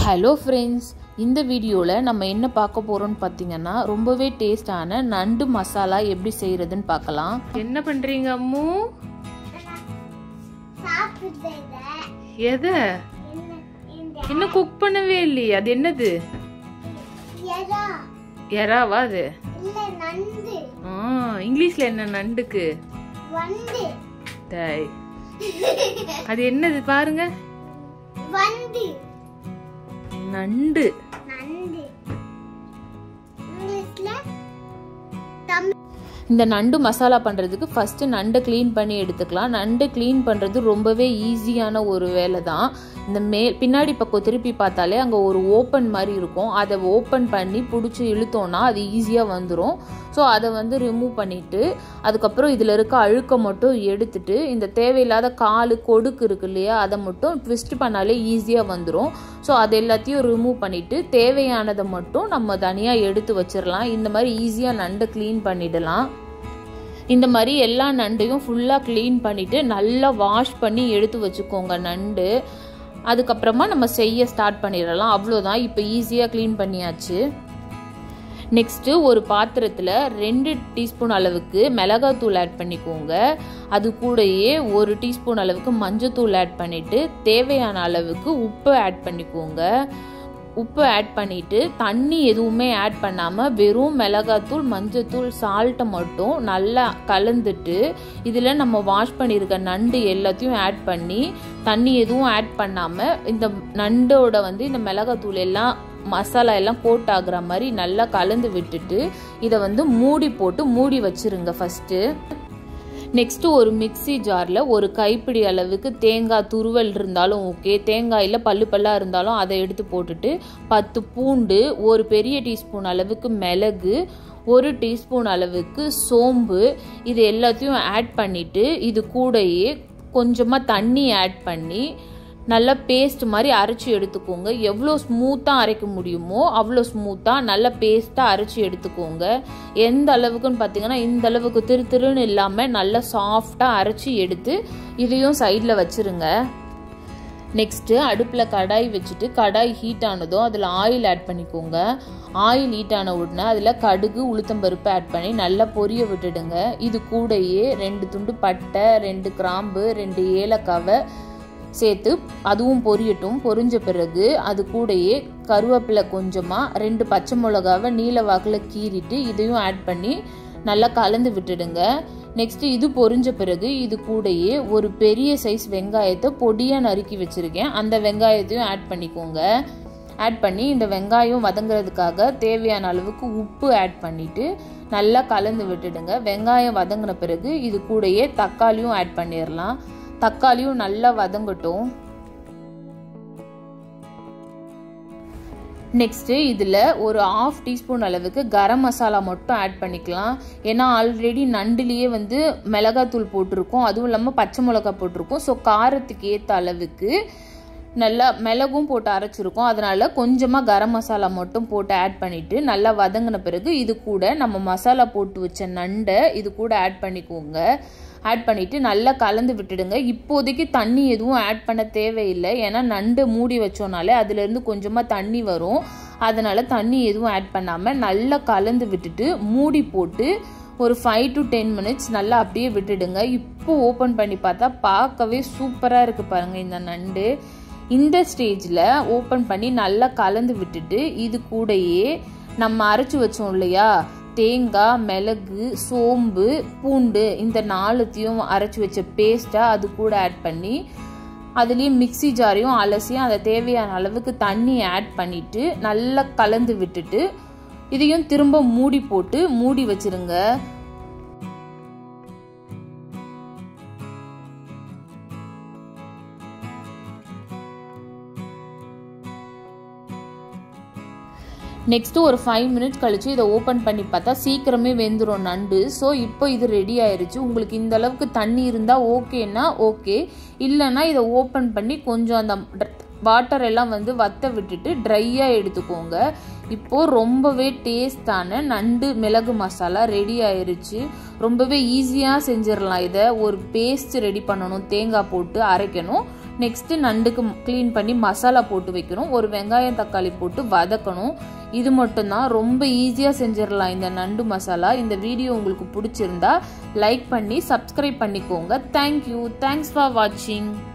hello friends இந்த வீடியோவில் நம்ம என்ன பார்க்க போகிறோம்னு பார்த்தீங்கன்னா ரொம்பவே டேஸ்டான நண்டு மசாலா எப்படி செய்கிறதுன்னு பார்க்கலாம் என்ன பண்ணுறீங்க அம்மு சாப்பிடுறத எதை இந்த இந்த இன்னும் குக் பண்ணவே இல்லையே அது என்னது எறா எறாவா அது இல்ல நண்டு ஆ இங்கிலீஷில் என்ன நண்டுக்கு வண்டு டேய் அது என்னது பாருங்க வண்டு நண்டு நண்டு இங்கிலீஷ்ல தமிழ் இந்த நண்டு மசாலா பண்ணுறதுக்கு ஃபஸ்ட்டு நண்டை க்ளீன் பண்ணி எடுத்துக்கலாம் நண்டு க்ளீன் பண்ணுறது ரொம்பவே ஈஸியான ஒரு வேலை தான் இந்த மே பின்னாடி பக்கம் திருப்பி பார்த்தாலே அங்கே ஒரு ஓப்பன் மாதிரி இருக்கும் அதை ஓப்பன் பண்ணி பிடிச்சி இழுத்தோன்னா அது ஈஸியாக வந்துடும் ஸோ அதை வந்து ரிமூவ் பண்ணிவிட்டு அதுக்கப்புறம் இதில் இருக்க அழுக்க மட்டும் எடுத்துட்டு இந்த தேவையில்லாத காலு கொடுக்கு இருக்கு இல்லையா அதை மட்டும் ட்விஸ்ட் பண்ணாலே ஈஸியாக வந்துடும் ஸோ அது எல்லாத்தையும் ரிமூவ் பண்ணிவிட்டு தேவையானதை மட்டும் நம்ம தனியாக எடுத்து வச்சிடலாம் இந்த மாதிரி ஈஸியாக நண்டை க்ளீன் பண்ணிடலாம் இந்த மாதிரி எல்லா நண்டையும் ஃபுல்லாக க்ளீன் பண்ணிவிட்டு நல்லா வாஷ் பண்ணி எடுத்து வச்சுக்கோங்க நண்டு அதுக்கப்புறமா நம்ம செய்ய ஸ்டார்ட் பண்ணிடலாம் அவ்வளோதான் இப்போ ஈஸியாக க்ளீன் பண்ணியாச்சு நெக்ஸ்ட்டு ஒரு பாத்திரத்தில் ரெண்டு டீஸ்பூன் அளவுக்கு மிளகாத்தூள் ஆட் பண்ணிக்கோங்க அது கூடயே ஒரு டீஸ்பூன் அளவுக்கு மஞ்சத்தூள் ஆட் பண்ணிவிட்டு தேவையான அளவுக்கு உப்பு ஆட் பண்ணிக்கோங்க உப்பு ஆட் பண்ணிவிட்டு தண்ணி எதுவுமே ஆட் பண்ணாமல் வெறும் மிளகாத்தூள் மஞ்சத்தூள் சால்ட்டை மட்டும் நல்லா கலந்துட்டு இதில் நம்ம வாஷ் பண்ணியிருக்க நண்டு எல்லாத்தையும் ஆட் பண்ணி தண்ணி எதுவும் ஆட் பண்ணாமல் இந்த நண்டோட வந்து இந்த மிளகாத்தூள் எல்லாம் மசாலா எல்லாம் கோட் ஆகுற மாதிரி நல்லா கலந்து விட்டுட்டு இதை வந்து மூடி போட்டு மூடி வச்சிருங்க ஃபஸ்ட்டு நெக்ஸ்ட்டு ஒரு மிக்ஸி ஜாரில் ஒரு கைப்பிடி அளவுக்கு தேங்காய் துருவல் இருந்தாலும் ஓகே தேங்காயில் பல்லு பல்லாக இருந்தாலும் அதை எடுத்து போட்டுட்டு பத்து பூண்டு ஒரு பெரிய டீஸ்பூன் அளவுக்கு மிளகு ஒரு டீஸ்பூன் அளவுக்கு சோம்பு இது எல்லாத்தையும் ஆட் பண்ணிவிட்டு இது கூடயே கொஞ்சமாக தண்ணி ஆட் பண்ணி நல்லா பேஸ்ட் மாதிரி அரைச்சி எடுத்துக்கோங்க எவ்வளோ ஸ்மூத்தாக அரைக்க முடியுமோ அவ்வளோ ஸ்மூத்தாக நல்லா பேஸ்ட்டாக அரைச்சி எடுத்துக்கோங்க எந்த அளவுக்குன்னு பார்த்தீங்கன்னா இந்த அளவுக்கு திரு திருன்னு இல்லாமல் நல்லா சாஃப்டாக அரைச்சி எடுத்து இதையும் சைடில் வச்சுருங்க நெக்ஸ்ட்டு அடுப்பில் கடாய் வச்சுட்டு கடாய் ஹீட் ஆனதும் அதில் ஆயில் ஆட் பண்ணிக்கோங்க ஆயில் ஹீட் ஆன உடனே அதில் கடுகு உளுத்தம்பருப்பு ஆட் பண்ணி நல்லா பொரிய விட்டுடுங்க இது கூடயே ரெண்டு துண்டு பட்டை ரெண்டு கிராம்பு ரெண்டு ஏலக்காவை சேர்த்து அதுவும் பொரியட்டும் பொரிஞ்ச பிறகு அது கூடயே கருவேப்பிலை கொஞ்சமாக ரெண்டு பச்சை மிளகாவை நீல வாக்கில் கீறிட்டு இதையும் ஆட் பண்ணி நல்லா கலந்து விட்டுடுங்க நெக்ஸ்ட் இது பொரிஞ்ச பிறகு இது கூடயே ஒரு பெரிய சைஸ் வெங்காயத்தை பொடியாக நறுக்கி வச்சுருக்கேன் அந்த வெங்காயத்தையும் ஆட் பண்ணிக்கோங்க ஆட் பண்ணி இந்த வெங்காயம் வதங்குறதுக்காக தேவையான அளவுக்கு உப்பு ஆட் பண்ணிவிட்டு நல்லா கலந்து விட்டுடுங்க வெங்காயம் வதங்கின பிறகு இது கூடயே தக்காளியும் ஆட் பண்ணிடலாம் தக்காளியும் நல்லா வதங்கட்டும் நெக்ஸ்ட்டு இதில் ஒரு ஆஃப் டீஸ்பூன் அளவுக்கு கரம் மசாலா மட்டும் ஆட் பண்ணிக்கலாம் ஏன்னா ஆல்ரெடி நண்டுலேயே வந்து மிளகாத்தூள் போட்டிருக்கோம் அதுவும் இல்லாமல் பச்சை மிளகா போட்டிருக்கோம் ஸோ காரத்துக்கு ஏற்ற அளவுக்கு நல்லா மிளகும் போட்டு அரைச்சிருக்கோம் அதனால் கொஞ்சமாக கரம் மசாலா மட்டும் போட்டு ஆட் பண்ணிவிட்டு நல்லா வதங்கின பிறகு இது கூட நம்ம மசாலா போட்டு வச்ச நண்டை இது கூட ஆட் பண்ணிக்கோங்க ஆட் பண்ணிவிட்டு நல்லா கலந்து விட்டுடுங்க இப்போதைக்கு தண்ணி எதுவும் ஆட் பண்ண தேவையில்லை ஏன்னா நண்டு மூடி வச்சோனாலே அதுலேருந்து கொஞ்சமாக தண்ணி வரும் அதனால் தண்ணி எதுவும் ஆட் பண்ணாமல் நல்லா கலந்து விட்டுட்டு மூடி போட்டு ஒரு ஃபைவ் டு டென் மினிட்ஸ் நல்லா அப்படியே விட்டுடுங்க இப்போ ஓப்பன் பண்ணி பார்த்தா பார்க்கவே சூப்பராக இருக்குது பாருங்கள் இந்த நண்டு இந்த ஸ்டேஜில் ஓப்பன் பண்ணி நல்லா கலந்து விட்டுட்டு இது கூடயே நம்ம அரைச்சி வச்சோம் இல்லையா தேங்காய் மிளகு சோம்பு பூண்டு இந்த நாலுத்தையும் அரைச்சி வச்ச பேஸ்ட்டாக அது கூட ஆட் பண்ணி அதுலேயும் மிக்சி ஜாரையும் அலசி அதை தேவையான அளவுக்கு தண்ணி ஆட் பண்ணிவிட்டு நல்லா கலந்து விட்டுட்டு இதையும் திரும்ப மூடி போட்டு மூடி வச்சிருங்க நெக்ஸ்ட்டு ஒரு ஃபைவ் மினிட்ஸ் கழிச்சு இதை ஓப்பன் பண்ணி பார்த்தா சீக்கிரமே வெந்துடும் நண்டு ஸோ இப்போ இது ரெடி ஆயிருச்சு உங்களுக்கு இந்த அளவுக்கு தண்ணி இருந்தால் ஓகேன்னா ஓகே இல்லைன்னா இதை ஓப்பன் பண்ணி கொஞ்சம் அந்த வாட்டர் எல்லாம் வந்து வத்த விட்டுட்டு ட்ரையாக எடுத்துக்கோங்க இப்போது ரொம்பவே டேஸ்டான நண்டு மிளகு மசாலா ரெடி ஆயிருச்சு ரொம்பவே ஈஸியாக செஞ்சிடலாம் இதை ஒரு பேஸ்ட் ரெடி பண்ணணும் தேங்காய் போட்டு அரைக்கணும் நெக்ஸ்ட்டு நண்டுக்கு க்ளீன் பண்ணி மசாலா போட்டு வைக்கணும் ஒரு வெங்காயம் தக்காளி போட்டு வதக்கணும் இது மட்டும்தான் ரொம்ப ஈஸியாக செஞ்சிடலாம் இந்த நண்டு மசாலா இந்த வீடியோ உங்களுக்கு பிடிச்சிருந்தா லைக் பண்ணி சப்ஸ்கிரைப் பண்ணிக்கோங்க தேங்க்யூ தேங்க்ஸ் ஃபார் வாட்சிங்